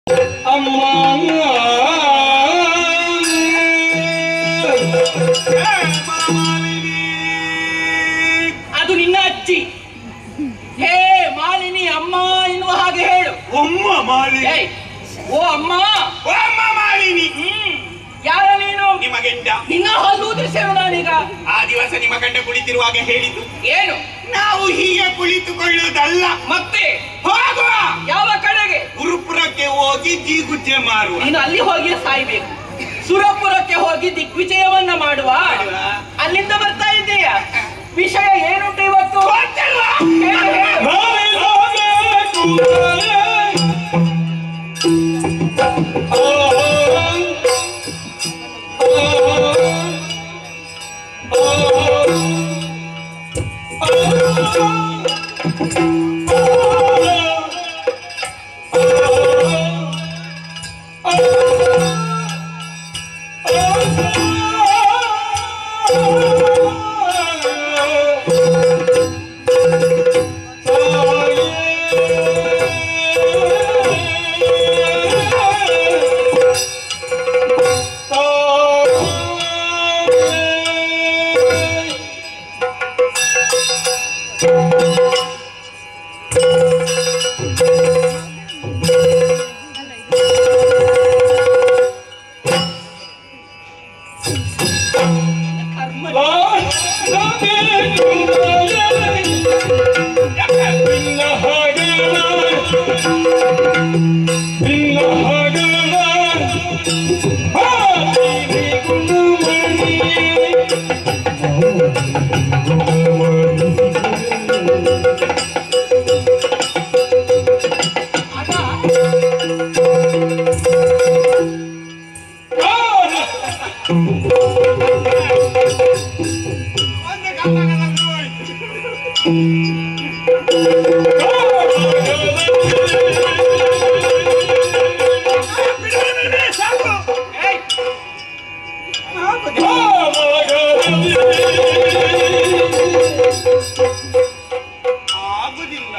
ಅಮ್ಮ ಅದು ನಿನ್ನ ಅಜ್ಜಿ ಹೇ ಮಾಲಿನಿ ಅಮ್ಮ ಎನ್ನುವ ಹಾಗೆ ಹೇಳು ಅಮ್ಮ ಮಾಲಿನಿ ಏಯ್ ಓ ಅಮ್ಮ ಓ ಅಮ್ಮ ಮಾಲಿನಿ ಹ್ಮ್ ಯಾರ ನೀನು ನಿಮ್ಮ ಗಂಡ ನಿನ್ನ ಹಲ್ಲು ಉದುರಿಸೇನು ನಾನೀಗ ಆ ದಿವಸ ನಿಮ್ಮ ಗಂಡ ಕುಳಿತಿರುವಾಗ ಹೇಳಿದ್ದು ಏನು ನಾವು ಹೀಗೆ ಕುಳಿತುಕೊಳ್ಳುವುದಲ್ಲ ಮತ್ತೆ ಹೋಗುವ ಯಾವ ಕಡೆಗೆ ಗುರುಪುರಕ್ಕೆ ಹೋಗಿ ಜೀಗುಜ್ಜೆ ಮಾರುವ ನೀನು ಅಲ್ಲಿ ಹೋಗಿ ಸಾಯ್ಬೇಕು ಸುರಪುರಕ್ಕೆ ಹೋಗಿ ದಿಗ್ವಿಜಯವನ್ನ ಮಾಡುವ ಮಾಡುವ. ಅಲ್ಲಿಂದ ಬರ್ತಾ ಇದ್ದೀಯ ವಿಷಯ ಏನುಂಟು ಇವತ್ತು ಗೊತ್ತಲ್ವಾ? ಹೇಳು, ಹೇಳು. ಕರ್ಮ ಅದ ಒಂದು ಗಮನದಲ್ಲಿ ಹೋಯ್ತು. ಬಿಡು, ಬಿಡು, ಬಿಡು, ಸಾಕು. ಏಯ್ ಆಗುದಿಲ್ಲ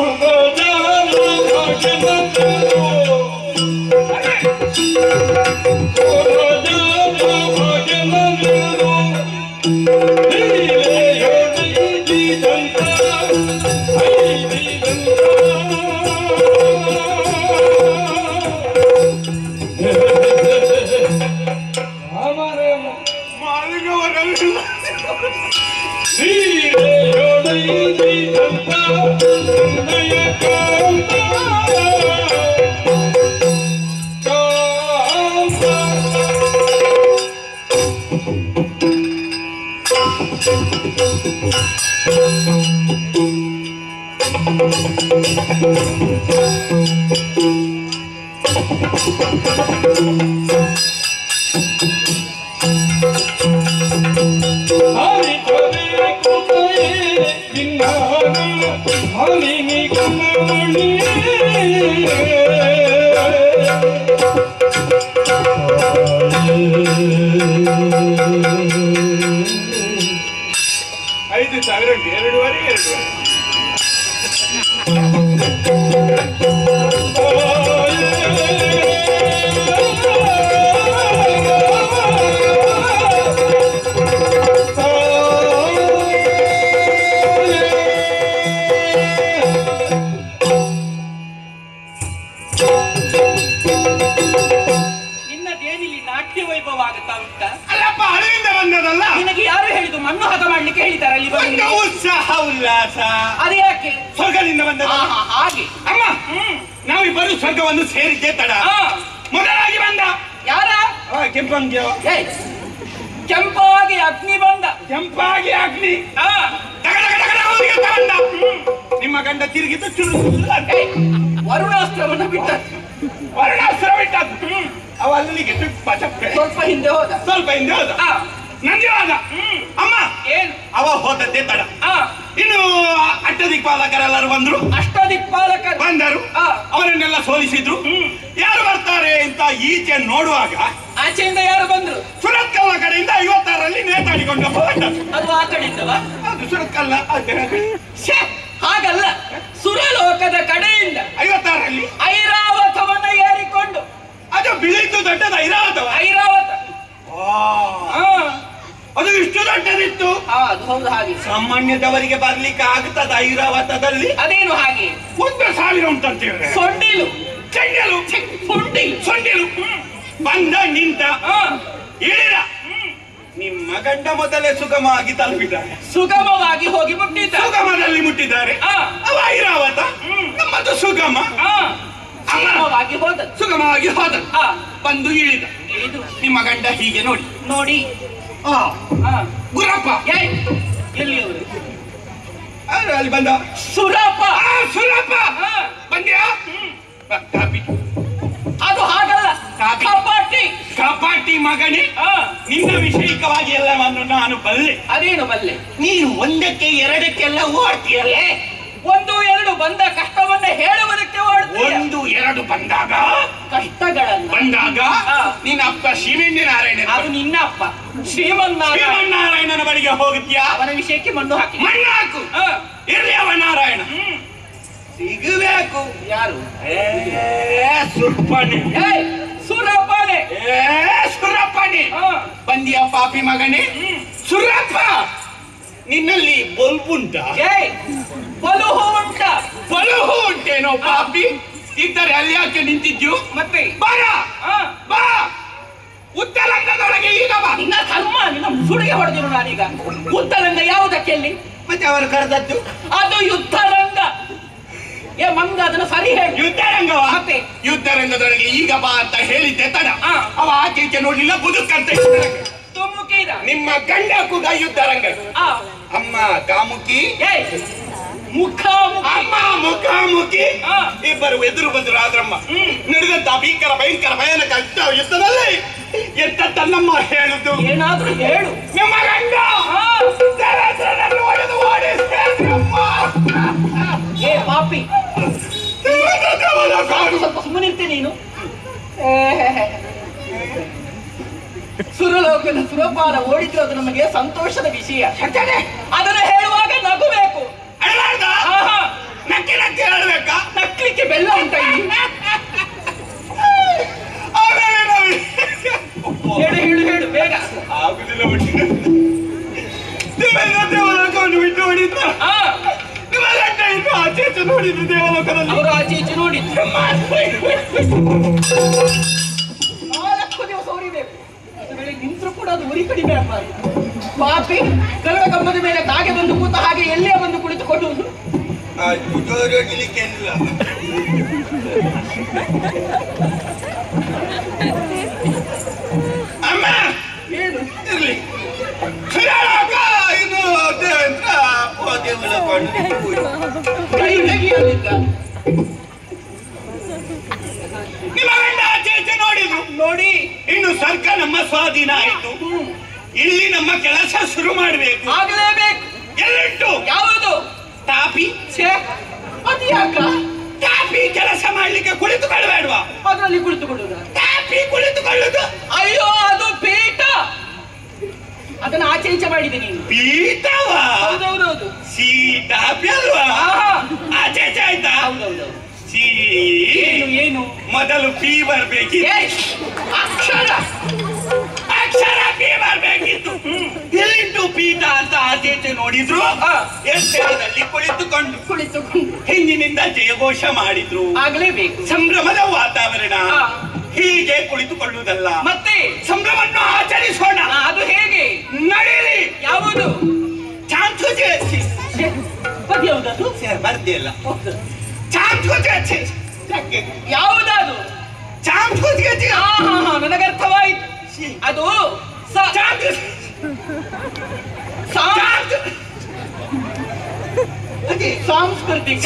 ಮಾಲಿಗವರಲ್ಲ ಐದು ಸಾವಿರ ಉಂಟು ಎರಡೂವರೆ ಎರಡೂವರೆ ನಿನ್ನದೇನಿಲ್ಲಿ ನಾಟ್ಯ ವೈಭವ ಆಗುತ್ತಾ ಉಂಟ ಅಲ್ಲಪ್ಪ ಹಳೆಯಿಂದ ಬಂದದಲ್ಲ ನಿನಗೆ ಯಾರು ಹೇಳಿದು ಮಣ್ಣು ಹದ ಮಾಡ್ಲಿಕ್ಕೆ ಹೇಳಿದ್ದಾರೆ ಅಲ್ಲಿ ಒಂದು ಬಂದು ಉತ್ಸಾಹ ಉಲ್ಲಾಸ ಅದು ಯಾಕೆ ಸ್ವರ್ಗದಿಂದ ಬಂದದ ಆಹಾ, ಹಾಗೆ ಅಮ್ಮ ಹ್ಮ್ ನಾವಿಬ್ಬರು ಸ್ವರ್ಗವನ್ನು ಸೇರಿದ್ದೆ ತಡ ಆ, ಮೊದಲಾಗಿ ಬಂದ ಯಾರ ಅವ ಕೆಂಪಂಗೆ ಏ ಕೆಂಪಾಗಿ ಅಗ್ನಿ ಬಂದ ಕೆಂಪಾಗಿ ಅಗ್ನಿ ಆ, ಡಗ ಡಗ ಡಗ ಡಗ ಊರಿಗೆ ಬಂದ ನಿಮ್ಮ ಗಂಡ ತಿರುಗಿದ್ದು ಚುರು ಚುರು ಅಂತ. ಏ, ವರುಣಾಸ್ತ್ರವನ್ನು ಬಿಟ್ಟ ವರ್ಣಾಸ್ತ್ರ ಬಿಟ್ಟದ್ದು ಅವ ಅಲ್ಲಿಗೆ ತುಪ್ಪ ಚಪ್ಪೆ ಸ್ವಲ್ಪ ಹಿಂದೆ ಹೋದ ಸ್ವಲ್ಪ ಹಿಂದೆ ಹೋದ ಆ, ನಂದಿವಾದ ಹ್ಮ್ ಅಮ್ಮ ಏನು ಅವ ಹೋದದ್ದೇ ತಡ ಆ ಇನ್ನು ಅಡ್ಡದಿಕ್ಪಾಲಕರೆಲ್ಲರೂ ಬಂದ್ರು ಅಷ್ಟದಿಕ್ಪಾಲಕರು ಬಂದರು ಆ. ಅವರನ್ನೆಲ್ಲ ಸೋಲಿಸಿದ್ರು ಯಾರು ಬರ್ತಾರೆ ಅಂತ ಈಚೆ ನೋಡುವಾಗ ಆಚೆಯಿಂದ ಯಾರು ಬಂದ್ರು ಸುರತ್ಕಲ್ಲ ಕಡೆಯಿಂದ ಐವತ್ತಾರರಲ್ಲಿ ನೇತಾಡಿಕೊಂಡು ಹೊರಟ ಅದು ಆ ಕಡೆಯಿಂದವಾ ಅದು ಸುರತ್ಕಲ್ಲ ಅದೇ. ಶ್ಯೇ, ಹಾಗಲ್ಲ ಸುರಲೋಕದ ಕಡೆಯಿಂದ ಐವತ್ತಾರಲ್ಲಿ ಐರಾವತವನ್ನ ಏರಿಕೊಂಡು ಅದು ಬಿಳಿತು ದೊಡ್ಡದ ಐರಾವತವ ಐರಾವತ ಹಾ ಅದು ಇಷ್ಟು ದೊಡ್ಡದಿತ್ತು ಹಾ, ಅದು ಹೌದು ಹಾಗೆ ಸಾಮಾನ್ಯದವರಿಗೆ ಬರ್ಲಿಕ್ಕೆ ಆಗ್ತದ ಐರಾವತದಲ್ಲಿ ಅದೇನು ಹಾಗೆ ಒಂದು ಸಾವಿರ ಉಂಟಂತೇವೆ ಸೊಂಡಿಲು ಚೆಂಡಲು ಸೊಂಡಿಲು ಸೊಂಡಿಲು ಬಂದ ನಿಂತ ಹಾ ಇಳಿದ ನಿಮ್ಮ ಗಂಡ ಮೊದಲೇ ಸುಗಮವಾಗಿ ತಲುಪಿದ್ದಾರೆ ಸುಗಮವಾಗಿ ಹೋಗಿ ಮುಟ್ಟಿದ್ದ ಸುಗಮದಲ್ಲಿ ಮುಟ್ಟಿದ್ದಾರೆ ಹಾ ಅವ ಐರಾವತ ಹ್ಮ್. ನಮ್ಮದು ಸುಗಮ ಹಾ ಸುಗಮವಾಗಿ ಹೋದ ಸುಗಮವಾಗಿ ಹೋದ ಹಾ ಬಂದು ಇಳಿದ ಇದು ನಿಮ್ಮ ಗಂಡ ಹೀಗೆ ನೋಡಿ ನೋಡಿ ಆ ಹಾ ಗುರಪ್ಪ ಏಯ್ ಎಲ್ಲಿಯವರು ಅವ್ರು ಅಲ್ಲಿ ಬಂದ ಸುರಪ್ಪ ಆ ಸುರಪ್ಪ ಹಾ ಬಂದ್ಯಾ ಬಾ, ಕಾಪಿ ಅದು ಹಾಗಲ್ಲ ಕಾಪಿ. ಕಪಾಟಿ ಕಪಾಟಿ ಮಗನೇ ಹಾ ನಿನ್ನ ವಿಷಯಿಕವಾಗಿ ಎಲ್ಲವನ್ನು ನಾನು ಬಲ್ಲೆ ಅದೇನು ಬಲ್ಲೆ ನೀನು ಒಂದಕ್ಕೆ ಎರಡಕ್ಕೆಲ್ಲ ಓಡ್ತೀಯಲ್ಲೇ ಒಂದು ಎರಡು ಬಂದ ಕಷ್ಟವನ್ನ ಹೇಳುವುದಕ್ಕೆ ಓಡ್ತೀಯ ಒಂದು ಎರಡು ಬಂದಾಗ ಕಷ್ಟಗಳನ್ನ ಬಂದಾಗ ಹಾ. ನಿನ್ನ ಅಪ್ಪ ಶಿವೇಂದ್ರ ನಾರಾಯಣ ಅದು ನಿನ್ನ ಅಪ್ಪ ಶ್ರೀಮನ್ನಾರಾಯಣ ಶ್ರೀಮನ್ನಾರಾಯಣನ ಬಳಿಗೆ ಹೋಗುತ್ತೀಯಾ ಅವನ ವಿಷಯಕ್ಕೆ ಮಣ್ಣು ಹಾಕಿ ಮಣ್ಣು ಹಾಕು ಹಾ. ಇರ್ಲಿ ಅವ ನಾರಾಯಣ ಹ್ಮ್. ಸಿಗಬೇಕು ಯಾರು ಏ ಸುರ್ಪಣಿ ಏಯ್ ಸುರಪ್ಪನೆ ಏ ಸುರಪ್ಪಣಿ ಹಾ. ಬಂದಿಯ ಪಾಪಿ ಮಗನೇ ಹ್ಮ್. ಸುರಪ್ಪ ನಿನ್ನಲ್ಲಿ ಬಲ್ಬುಂಟ ಏಯ್ ಬಲುಹು ಉಂಟ ಬಲುಹು ಉಂಟೇನೋ ಪಾಪಿ ಇದ್ದರೆ ಅಲ್ಲಿ ಯಾಕೆ ನಿಂತಿದ್ಯು ಮತ್ತೆ ಬರ ಹಾ. ಬಾ ಉತ್ತರಂಗದೊಳಗೆ ಈಗ ಬಾ ನಿನ್ನ ಕರ್ಮ ನಿನ್ನ ಸುಡಿಗೆ ಹೊಡೆದಿರು ನಾನೀಗ ಉತ್ತರಂಗ ಯಾವುದಕ್ಕೆ ಅಲ್ಲಿ ಮತ್ತೆ ಅವರು ಕರೆದದ್ದು ಅದು ಯುದ್ಧರಂಗ ಏ ಮಂಗ ಅದನ್ನು ಸರಿ ಹೇಳಿ ಯುದ್ಧರಂಗವ ಮತ್ತೆ? ಯುದ್ಧರಂಗದೊಳಗೆ ಈಗ ಬಾ ಅಂತ ಹೇಳಿದ್ದೆ ತಡ ಹಾ. ಅವ ಆಚೆ ಈಚೆ ನೋಡ್ಲಿಲ್ಲ ಬದುಕಂತ ಯುದ್ಧರಂಗ. ತುಮುಕಿದ ನಿಮ್ಮ ಗಂಡ ಕೂಡ ಯುದ್ಧರಂಗ ಆ ಅಮ್ಮ ಕಾಮುಕಿ ಏಯ್ ಮುಖಾಮುಖಿ ಅಮ್ಮ ಮುಖಾಮುಖಿ ಹಾ. ಇಬ್ಬರು ಎದುರು ಬಂದರು ಆದ್ರಮ್ಮ ಹ್ಮ್. ನಡೆದಂತ ಭೀಕರ ಭಯಂಕರ ಭಯಾನಕ ಯುದ್ಧ ಯುದ್ಧದಲ್ಲಿ ಎಂತ ತನ್ನಮ್ಮ ಹೇಳುದು ಏನಾದ್ರೂ ಹೇಳು ನಿಮ್ಮ ಗಂಡ ಹಾ. ದೇವೇಂದ್ರನನ್ನು ಹೊಡೆದು ಓಡಿಸಿದ್ರಮ್ಮ. ಏ ಪಾಪಿ ದೇವೇಂದ್ರನ ಕಾಡು. ಸ್ವಲ್ಪ ಸುಮ್ಮನಿರ್ತೆ ನೀನು ಸುರಲೋಕದ ಸುರಪಾರ ಓಡಿದ್ರು ಅದು ನಮಗೆ ಸಂತೋಷದ ವಿಷಯ ಅದನ್ನು ಹೇಳುವಾಗ ನಗಬೇಕು ಅಳಬಾರ್ದ? ಆಹಾ, ನಕ್ಕಿ ನಕ್ಕಿ ಹೇಳ್ಬೇಕಾ ನಕ್ಲಿಕ್ಕೆ ಬೆಲ್ಲ ಉಂಟ ಇಲ್ಲಿ ಆಮೇಲೆ ನಾವು ಹೇಳು ಹೇಳು ಹೇಳು ಬೇಗ ಆಗುದಿಲ್ಲ ಬಿಟ್ಟು ದೇವೇಂದ್ರ ದೇವಲೋಕವನ್ನು ಬಿಟ್ಟು ಹೊಡಿತ ಆ, ನಿಮ್ಮ ಗಂಡ ಇನ್ನು ಆಚೆ ಈಚೆ ನೋಡಿದ್ರು ದೇವಲೋಕದಲ್ಲಿ ಅವರು ಆಚೆ ಈಚೆ ನೋಡಿದ್ರು ನಾಲ್ಕು ದಿವಸ ಉರಿಬೇಕು ಒಂದು ವೇಳೆ ನಿಂತರೂ ಕೂಡ ಅದು ಉರಿ ಕಡಿಮೆ ಆಗಬಾರ್ದು ಪಾಪಿ ಕನ್ನಡ ಕಂಬದ ಮೇಲೆ ಕಾಗೆ ಬಂದು ಕೂತ ಹಾಗೆ ಎಲ್ಲೇ ಬಂದು ಕುಳಿತುಕೊಳ್ಳುವುದು ಹೋಗ್ಲಿಕ್ಕೆಲ್ಲ ಅಮ್ಮ ಏನು ಇರ್ಲಿ ಸುರಾಳಕ ಇದು ದೇವೇಂದ್ರ ಓ ದೇವಲೋಕವನ್ನು ಕೈ ತೆಗೆಯಲಿಲ್ಲ ನಿಮ್ಮ ಗಂಡ ಆಚೆ ಈಚೆ ನೋಡಿದ್ರು ನೋಡಿ ಇನ್ನು ಸರ್ಕ ನಮ್ಮ ಸ್ವಾಧೀನ ಆಯಿತು ಹ್ಮ್. ಇಲ್ಲಿ ನಮ್ಮ ಕೆಲಸ ಶುರು ಮಾಡಬೇಕು ಆಗ್ಲೇಬೇಕು ಎಲ್ಲಿಟ್ಟು ಯಾವುದು ತಾಪಿ ಛೇ ಅದು ಯಾಕ ತಾಪಿ ಕೆಲಸ ಮಾಡ್ಲಿಕ್ಕೆ ಕುಳಿತುಕೊಳ್ಳಬೇಡ್ವಾ ಅದರಲ್ಲಿ ಕುಳಿತುಕೊಳ್ಳುದ ತಾಪಿ ಕುಳಿತುಕೊಳ್ಳುದು ಅಯ್ಯೋ ಅದು ಪೀಠ ಅದನ್ನ ಆಚೆ ಈಚೆ ಮಾಡಿದೆ ನೀನು ಪೀಠವ ಹೌದೌದೌದು ಸಿ ತಾಪಿ ಅಲ್ವಾ ಆಹಾ. ಆಚೆ ಈಚೆ ಆಯ್ತಾ ಹೌದೌದೌದು ಸಿ ಏನು ಏನು ಮೊದಲು ಪಿ ಬರ್ಬೇಕಿತ್ತು ಏಯ್, ಅಕ್ಷರ ಅಕ್ಷರ ಪಿ ಬರ್ಬೇಕಿತ್ತು ಎಲ್ಲಿಂಟು ಪೀಠ ಅಂತ ಆಚೆ ಈಚೆ ನೋಡಿದ್ರು ಆ. ಎಷ್ಟರದಲ್ಲಿ ಕುಳಿತುಕೊಂಡು ಕುಳಿತುಕೊಂಡು ಹಿಂದಿನಿಂದ ಜಯಘೋಷ ಮಾಡಿದ್ರು ಆಗ್ಲೇಬೇಕು ಸಂಭ್ರಮದ ವಾತಾವರಣ ಆ. ಹೀಗೆ ಕುಳಿತುಕೊಳ್ಳುವುದಲ್ಲ ಮತ್ತೆ ಸಂಭ್ರಮವನ್ನು ಆಚರಿಸೋಣ ಆ, ಅದು ಹೇಗೆ ನಡೆಯಲಿ ಯಾವುದು ಚಾಂಚುಜೆ ಹಚ್ಚಿ ಛೇ, ಅದು ಯಾವ್ದದು ಬರ್ದಿಲ್ಲ ಹೌದು. ಚಾಂಚುಜೆ ಹಚ್ಚಿ ಯಾವುದದು ಚಾಂಚುಜೆ ಹಚ್ಚಿ ಆ, ಹಾ, ಹಾ, ನನಗರ್ಥವಾಯ್ತು ಅದು ಸ- ಚಾಂಚು ಸಾ- ಚಾಂಚು ಸಾಂಸ್ಕೃತಿಕ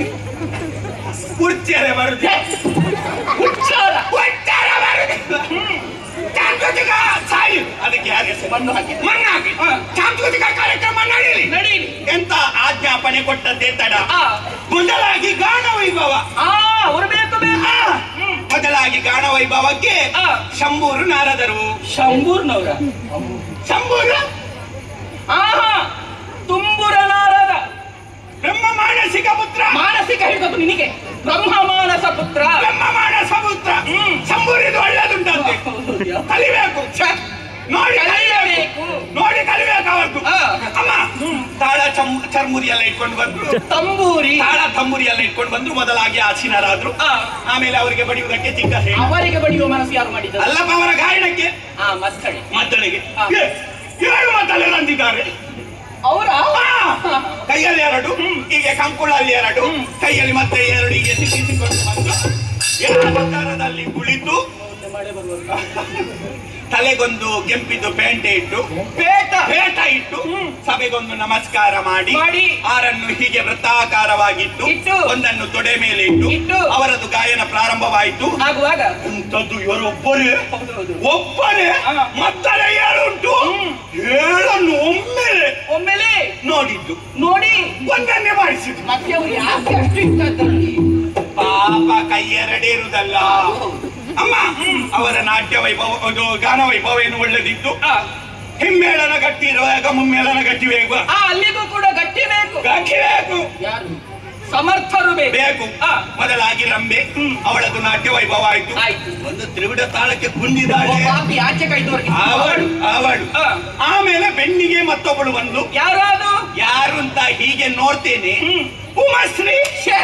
ಉಚ್ಚಾರ ಬರುದು ಉಚ್ಚಾರ ಉಚ್ಚಾರ ಬರುದು ಚಾಂಚುಜಿಗ ಸಾಯಿ ಅದಕ್ಕೆ ಯಾರು ಹೆಸರು? ಮಣ್ಣು ಹಾಕಿ ಮಣ್ಣು ಹಾಕಿ ಹಾ. ಚಾಂಚುಜಿಗ ಕಾರ್ಯಕ್ರಮ ನಡೆಯಲಿ ನಡೀಲಿ ಎಂತ ಆಜ್ಞಾಪನೆ ಕೊಟ್ಟದ್ದೇ ತಡ ಆ ಮೊದಲಾಗಿ ಗಾನ ವೈಭವ ಆ ಅವ್ರು ಬೇಕು ಬೇಕು ಆ, ಮೊದಲಾಗಿ ಗಾನ ವೈಭವಕ್ಕೆ ಆ. ಶಂಭೂರು ನಾರದರು ಶಂಭೂರ್ನವ್ರ ಶಂಭೂರು ಆಹಾ ತುಂಬುರ ನಾರದ ಬ್ರಹ್ಮ ಮಾನಸಿಕ ಪುತ್ರ ಮಾನಸಿಕ ಹೇಳಿದ್ದು ನಿನಗೆ ಬ್ರಹ್ಮ ಮಾನಸ ಪುತ್ರ ಬ್ರಹ್ಮ ಮಾನಸ ಪುತ್ರ ಹ್ಮ್. ಸಂಬೂರಿದು ಒಳ್ಳೇದುಂಟಂತೆ ಕಲಿಬೇಕು ಛೆ, ನೋಡಿ ಕಲಿಬೇಕು ಕಲಿಯಬೇಕು. ನೋಡಿ ಕಲಿಬೇಕು ಅವತ್ತು ಆ. ಅಮ್ಮ ತಾಳ ಚಮ್ ಚರ್ಮುರಿ ಎಲ್ಲ ಇಟ್ಕೊಂಡು ಬಂದ್ರು ತಂಬೂರಿ ತಾಳ ತಂಬುರಿ ಎಲ್ಲ ಇಟ್ಕೊಂಡು ಬಂದ್ರು ಮೊದಲಾಗಿ ಆಸೀನರಾದ್ರು ಆ. ಆಮೇಲೆ ಅವರಿಗೆ ಬಡಿಯುವುದಕ್ಕೆ ಚಿಕ್ಕ ಹೇಳಿ ಅವರಿಗೆ ಬಡಿಯುವ ಮನಸ್ಸು ಯಾರು ಮಾಡಿದ್ದಾರೆ ಅಲ್ಲಪ್ಪ ಅವರ ಗಾಯನಕ್ಕೆ ಆ ಮಕ್ಕಳೇ ಮದ್ದಳೆಗೆ ಆ. ಏ, ಏಳು ಮದ್ದಳೆ ತಂದಿದ್ದಾರೆ ಅವರ ಆ, ಕೈಯಲ್ಲಿ ಎರಡು ಹೀಗೆ ಕಂಕುಳಲ್ಲಿ ಎರಡು ಕೈಯಲ್ಲಿ ಮತ್ತೆ ಎರಡು ಹೀಗೆ ಸಿಕ್ಕಿಸಿಕೊಂಡು ಬಂದು ಏಕಾಂತರದಲ್ಲಿ ಕುಳಿತು ಮಳೆ ಬರುವಾಗ ತಲೆಗೊಂದು ಕೆಂಪಿದ್ದು ಪೇಂಟೆ ಇಟ್ಟು ಪೇಟ ಪೇಟ ಇಟ್ಟು ಸಭೆಗೊಂದು ನಮಸ್ಕಾರ ಮಾಡಿ ಮಾಡಿ. ಆರನ್ನು ಹೀಗೆ ವೃತ್ತಾಕಾರವಾಗಿಟ್ಟು ಇಟ್ಟು. ಒಂದನ್ನು ತೊಡೆ ಮೇಲೆ ಇಟ್ಟು ಇಟ್ಟು. ಅವರದ್ದು ಗಾಯನ ಪ್ರಾರಂಭವಾಯಿತು ಆಗುವಾಗ ಇಂಥದ್ದು ಇವರು ಒಬ್ಬರೇ ಹೌದೌದು ಒಬ್ಬರೇ ಹಾ. ಮತ್ತಲೆ ಏಳುಂಟು ಏಳನ್ನು ಒಮ್ಮೆಲೆ ಒಮ್ಮೆಲೆ ನೋಡಿದ್ದು ನೋಡಿ ಒಂದನ್ನೇ ಮಾಡಿಸಿದ್ದು ಮತ್ತೆ ಅವರು ಯಾಕೆ ಅಷ್ಟು ಇಷ್ಟ ಅದ್ರಲ್ಲಿ? ಪಾಪ ಕೈ ಎರಡೇ ಇರುದಲ್ಲ ಅಮ್ಮ ಅವರ ನಾಟ್ಯ ವೈಭವ ಅದು ಗಾನ ವೈಭವ ಏನು ಒಳ್ಳೆದಿತ್ತು ಆ, ಹಿಮ್ಮೇಳನ ಗಟ್ಟಿ ಇರುವಾಗ ಮುಮ್ಮೇಳನ ಗಟ್ಟಿ ಬೇಕು ಆ, ಅಲ್ಲಿಗೂ ಕೂಡ ಗಟ್ಟಿ ಬೇಕು ಗಟ್ಟಿ ಬೇಕು ಯಾರು ಸಮರ್ಥರು ಬೇಕು ಬೇಕು ಆ. ಮೊದಲಾಗಿ ರಂಬೆ ಅವಳದು ನಾಟ್ಯ ವೈಭವ ಆಯ್ತು ಆಯ್ತು ಒಂದು ತ್ರಿವಿಡ ತಾಳಕ್ಕೆ ಕುಂದಿದ್ದಾಳೆ ಬಾಕಿ ಆಚೆ ಕೈದವರಿಗೆ ಅವಳು ಅವಳು ಆ. ಆಮೇಲೆ ಬೆನ್ನಿಗೆ ಮತ್ತೊಬ್ಬಳು ಬಂದು ಯಾರು ಅದು ಯಾರು ಅಂತ ಹೀಗೆ ನೋಡ್ತೇನೆ ಉಮಾಶ್ರೀ ಶ್ಯೆ.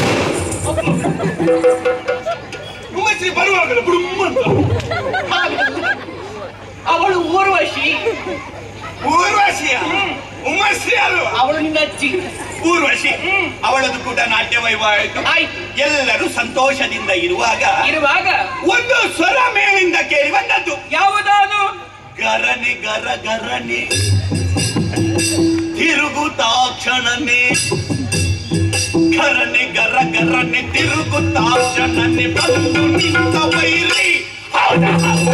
ಉಮಾಶ್ರೀ ಬರುವಾಗಲೂ ಬುಡುಮ್ ಅಂತ ಹಾಗೆ. ಅವಳು ಊರ್ವಶಿ ಊರ್ವಶಿಯ ಉಮಾಶ್ರೀ ಅಲ್ವಾ ಅವಳು ನಿನ್ನ ಅಜ್ಜಿ ಊರ್ವಶಿ ಅವಳದು ಕೂಡ ನಾಟ್ಯ ವೈಭವ ಆಯ್ತು ಆಯ್ತು ಎಲ್ಲರೂ ಸಂತೋಷದಿಂದ ಇರುವಾಗ ಇರುವಾಗ ಒಂದು ಸ್ವರ ಮೇಲಿಂದ ಕೇಳಿ ಬಂದದ್ದು ಯಾವುದಾದು ಗರನೆ ಗರ ಗರನೆ ತಿರುಗುತ್ತಾಕ್ಷಣನೆ ಗರನೆ ಗರ ಗರನೆ ತಿರುಗುತ್ತಾಕ್ಷಣನೆ ಬಂದು ನಿಂತ ಬೈರಿ ಹೌದಾ?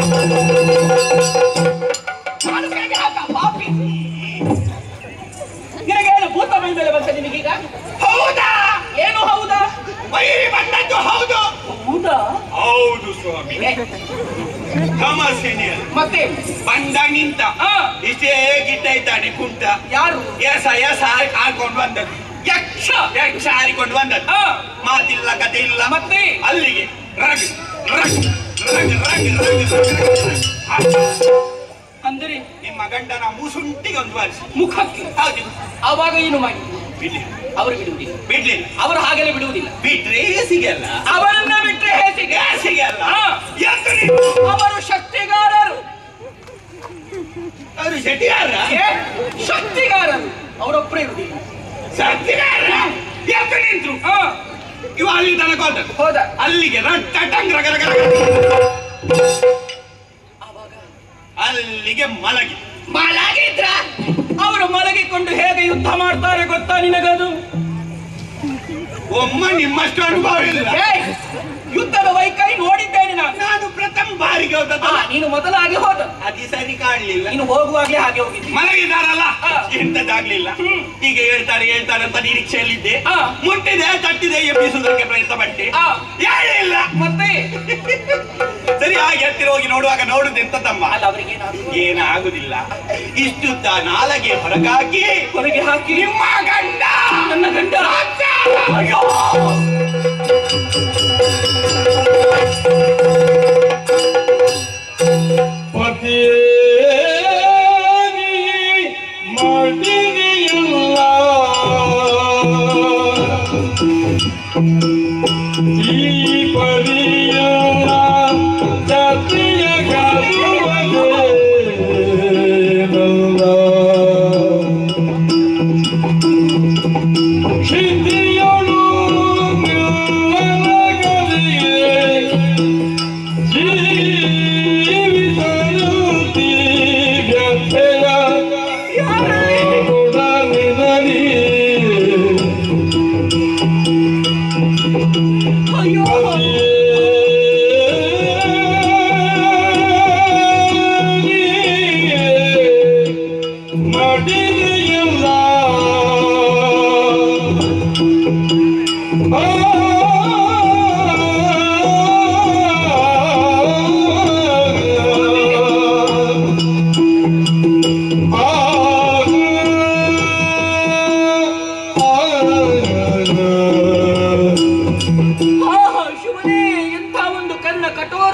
ಮನಸ್ಸಿಗೆ ಹಾಕ, ಪಾಪಿ. ನಿನಗೇನು ಭೂತ ಮೈ ಮೇಲೆ ಬಂತ ನಿನಗೀಗ ಹೌದಾ ಏನು ಹೌದಾ ಬೈರಿ ಬಂದದ್ದು ಹೌದು ಹೌದಾ ಹೌದು ಸ್ವಾಮಿ ಏ, ತಮಾಸೆನೆ ಮತ್ತೆ ಬಂದ ನಿಂತ ಆ, ಇಷ್ಟೇ ಗಿಟ್ಟ ಇದ್ದಾನೆ ಕುಂಟ ಯಾರು ಎಸ ಎಸ ಹಾಕೊಂಡು ಬಂದದ್ದು ಯಕ್ಷ ಯಕ್ಷ ಹಾರಿಕೊಂಡು ಬಂದದ್ದು ಆ, ಮಾತಿಲ್ಲ ಕತೆ ಇಲ್ಲ ಮತ್ತೆ ಅಲ್ಲಿಗೆ ರಗ್ ರಗ್ ರಗ್ ರಗ್ ರಗ್ ರಗ್ ರಗ್. ಅಂದರೆ ನಿಮ್ಮ ಗಂಡನ ಮುಸುಂಟಿಗೆ ಒಂದು ಬಾರಿಸಿ ಮುಖಕ್ಕೆ ಹೌದು ಆವಾಗ ಏನು ಮಾಡಿ ಬಿಡ್ಲಿ ಅವರು ಬಿಡುವುದಿಲ್ಲ ಬಿಡ್ಲಿಲ್ಲ ಅವರು ಹಾಗೆಲ್ಲ ಬಿಡುವುದಿಲ್ಲ ಬಿಟ್ರೆ ಸಿಗಲ್ಲ ಅವರನ್ನ ಬಿಟ್ಟರೆ ಹೇಸಿಗೆ ಸಿಗಲ್ಲ ಆ. ಎದ್ದು ನಿಂತು. ಅವರು ಶಕ್ತಿಗಾರರು ಅವರು ಶೆಟ್ಟಿಗಾರ ಏ, ಶಕ್ತಿಗಾರರು ಅವರೊಬ್ಬರೇ ಇರುವುದಿಲ್ಲ ಶಕ್ತಿಗಾರ ಎದ್ದು ನಿಂತ್ರು ಆ, ಇವ ಅಲ್ಲಿ ತನಕ ಹೋದದ್ದು ಹೋದ ಅಲ್ಲಿಗೆ ರಟ್ಟ ಟಂಗ್ ರಗ ರಗ ರಗ. ಆವಾಗ ಅಲ್ಲಿಗೆ ಮಲಗಿ ಮಲಗಿದ್ರ ಅವರು ಮಲಗಿಕೊಂಡು ಹೇಗೆ ಯುದ್ಧ ಮಾಡ್ತಾರೆ ಗೊತ್ತಾ ನಿನಗದು ಒಮ್ಮ ನಿಮ್ಮಷ್ಟು ಅನುಭವ ಇಲ್ಲ ಏ, ಯುದ್ಧದ ವೈಖರಿ ನೋಡಿದ್ದೇನೆ ನಾನು ನಾನು ಪ್ರಥಮ ಬಾರಿಗೆ ಹೋದದ್ದು ಆ, ನೀನು ಮೊದಲಾಗಿ ಹೋದ ಅದಿ ಸರಿ ಕಾಣಲಿಲ್ಲ ನೀನು ಹೋಗುವಾಗ್ಲೇ ಹಾಗೆ ಹೋಗಿದ್ದಿ ಮಲಗಿದಾರಲ್ಲ ಆ. ಎಂತದಾಗ್ಲಿಲ್ಲ ಹ್ಮ್. ಹೀಗೆ ಹೇಳ್ತಾರೆ ಹೇಳ್ತಾರೆ ಅಂತ ನಿರೀಕ್ಷೆಯಲ್ಲಿದ್ದೆ ಆ. ಮುಟ್ಟಿದೆ ತಟ್ಟಿದೆ ಎಬ್ಬಿಸುವುದಕ್ಕೆ ಪ್ರಯತ್ನ ಪಟ್ಟೆ ಆ. ಹೇಳಿಲ್ಲ ಮತ್ತೆ ಸರಿ ಹಾಗೆ ಹತ್ತಿರ ಹೋಗಿ ನೋಡುವಾಗ ನೋಡುದು ಎಂತ ತಮ್ಮ ಅಲ್ಲ ಅವರಿಗೆ ಏನಾಗುದಿಲ್ಲ ಇಷ್ಟುದ್ದ ನಾಲಗೆ ಹೊರಗಾಗಿ ಹೊರಗೆ ಹಾಕಿ ನಿಮ್ಮ ಗಂಡ ನನ್ನ ಗಂಡ ಅಯ್ಯೋ! ಪತಿಯೇನಿ ಮಾಡಿದೆಯಲ್ಲ ಈ ಪರಿಯ ಜಾತಿಯ ಕ್ಷಿತಿಯಳು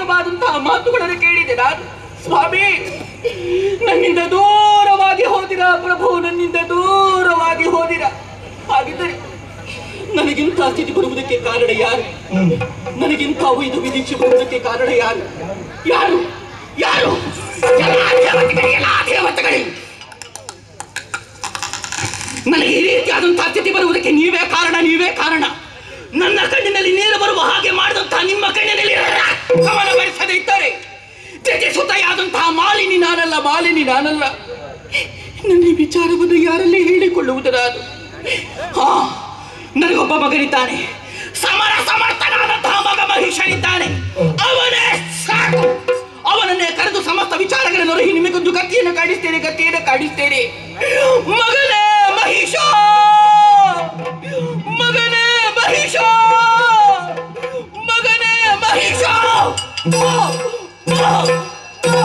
ಕ್ರೂರವಾದಂತಹ ಮಾತುಗಳನ್ನು ಕೇಳಿದೆ ನಾನು ಸ್ವಾಮಿ ನನ್ನಿಂದ ದೂರವಾಗಿ ಹೋದಿರ ಪ್ರಭು ನನ್ನಿಂದ ದೂರವಾಗಿ ಹೋದಿರ ಹಾಗಿದ್ದರೆ ನನಗಿಂತ ಸ್ಥಿತಿ ಬರುವುದಕ್ಕೆ ಕಾರಣ ಯಾರು ನನಗಿಂತ ವೈದ್ಯ ವಿದೀಕ್ಷೆ ಬರುವುದಕ್ಕೆ ಕಾರಣ ಯಾರು ಯಾರು ಯಾರು ಎಲ್ಲ ದೇವತೆಗಳೇ, ಎಲ್ಲ ದೇವತೆಗಳೇ ನನಗೆ ಈ ರೀತಿಯಾದಂತಹ ಸ್ಥಿತಿ ಬರುವುದಕ್ಕೆ ನೀವೇ ಕಾರಣ ನೀವೇ ಕಾರಣ ನನ್ನ ಕಣ್ಣಿನಲ್ಲಿ ನೀರು ಬರುವ ಹಾಗೆ ಮಾಡಿದಂತಹ ನಿಮ್ಮ ಕಣ್ಣಿನಲ್ಲಿ ರಕ್ತವನ್ನು ಬರಿಸದೇ ಇದ್ದರೆ ತ್ಯಜಿಸುತ್ತಾಯಾದಂತಹ ಮಾಲಿನಿ ನಾನಲ್ಲ ಮಾಲಿನಿ ನಾನಲ್ಲ ನನ್ನ ಈ ವಿಚಾರವನ್ನು ಯಾರಲ್ಲಿ ಹೇಳಿಕೊಳ್ಳುವುದು ನಾನು ಹಾ ನನಗೊಬ್ಬ ಮಗನಿದ್ದಾನೆ ಸಮರ ಸಮರ್ಥನಾದಂತಹ ಮಗ ಮಹಿಷನಿದ್ದಾನೆ ಅವನೇ ಸಾಕು ಅವನನ್ನೇ ಕರೆದು ಸಮಸ್ತ ವಿಚಾರಗಳನ್ನು ರಹಿ ನಿಮಗೊಂದು ಗತಿಯನ್ನು ಕಾಡಿಸ್ತೇನೆ ಗತಿಯನ್ನು ಕಾಡಿಸ್ತೇನೆ ಮಗನೇ ಮಹಿಷ ಮಗನೇ ಮಹಿಷ ಮಗನೇ ಮಹಿಷ ಆ, ಆ, ಆ.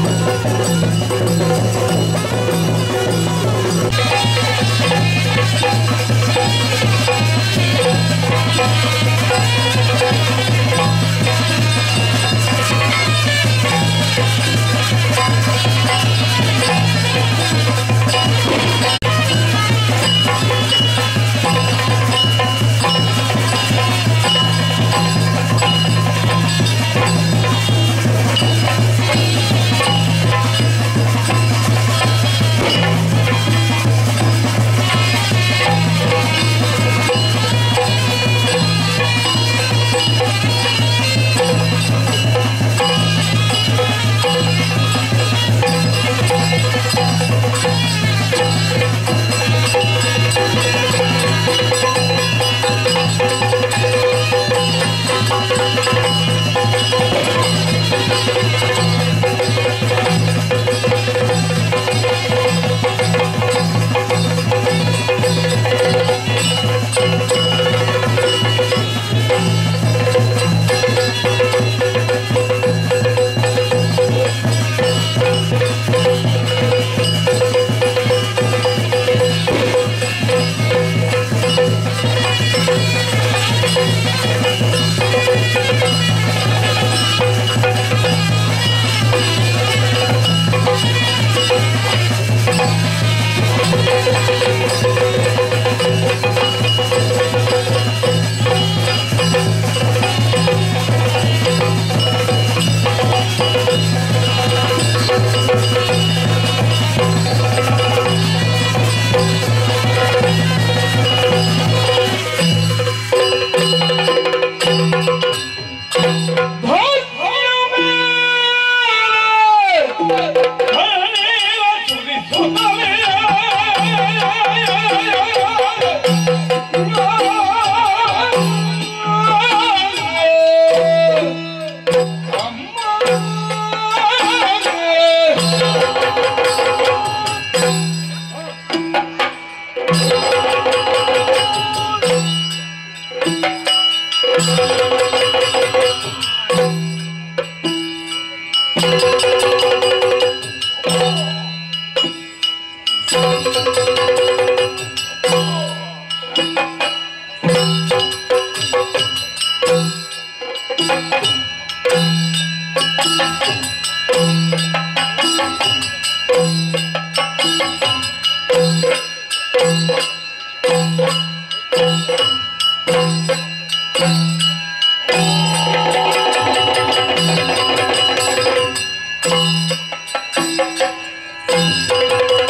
Thank ಆ